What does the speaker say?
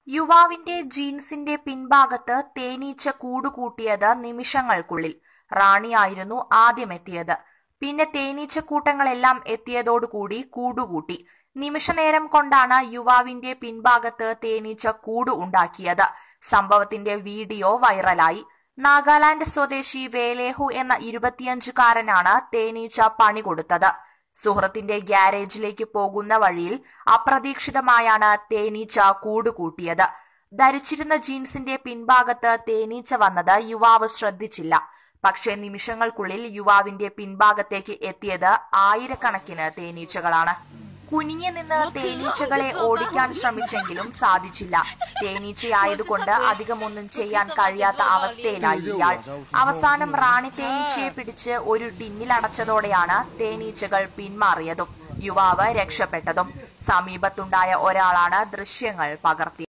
യുവാവിന്റെ ജീൻസിന്റെ പിൻഭാഗത്ത് തേനീച്ച കൂടുകൂട്ടിയത് നിമിഷങ്ങൾക്കുള്ളിൽ റാണിയായിരുന്നു ആദ്യമെത്തിയത് പിന്നെ തേനീച്ചക്കൂട്ടങ്ങളെല്ലാം എത്തിയതോടുകൂടി കൂടുകൂട്ടി നിമിഷനേരം കൊണ്ടാണ് യുവാവിന്റെ പിൻഭാഗത്ത് തേനീച്ച കൂട് ഉണ്ടാക്കിയത് സംഭവത്തിന്റെ വീഡിയോ വൈറലായി നാഗാലാൻഡ് സ്വദേശി വേലേഹു എന്ന ഇരുപത്തിയഞ്ചുകാരനാണ് തേനീച്ച പണി കൊടുത്തത് സുഹൃത്തിന്റെ ഗ്യാരേജിലേക്ക് പോകുന്ന വഴിയിൽ അപ്രതീക്ഷിതമായാണ് തേനീച്ച കൂടുകൂട്ടിയത് ധരിച്ചിരുന്ന ജീൻസിന്റെ പിൻഭാഗത്ത് തേനീച്ച വന്നത് യുവാവ് ശ്രദ്ധിച്ചില്ല പക്ഷേ നിമിഷങ്ങൾക്കുള്ളിൽ യുവാവിന്റെ പിൻഭാഗത്തേക്ക് എത്തിയത് ആയിരക്കണക്കിന് തേനീച്ചകളാണ് കുനിഞ്ഞു നിന്ന് തേനീച്ചകളെ ഓടിക്കാൻ ശ്രമിച്ചെങ്കിലും സാധിച്ചില്ല തേനീച്ചയായതുകൊണ്ട് അധികമൊന്നും ചെയ്യാൻ കഴിയാത്ത അവസ്ഥയിലായി ഇയാൾ അവസാനം റാണി തേനീച്ചയെ പിടിച്ച് ഒരു ടിന്നിലടച്ചതോടെയാണ് തേനീച്ചകൾ പിന്മാറിയതും യുവാവ് രക്ഷപ്പെട്ടതും സമീപത്തുണ്ടായ ഒരാളാണ് ദൃശ്യങ്ങൾ പകർത്തിയത്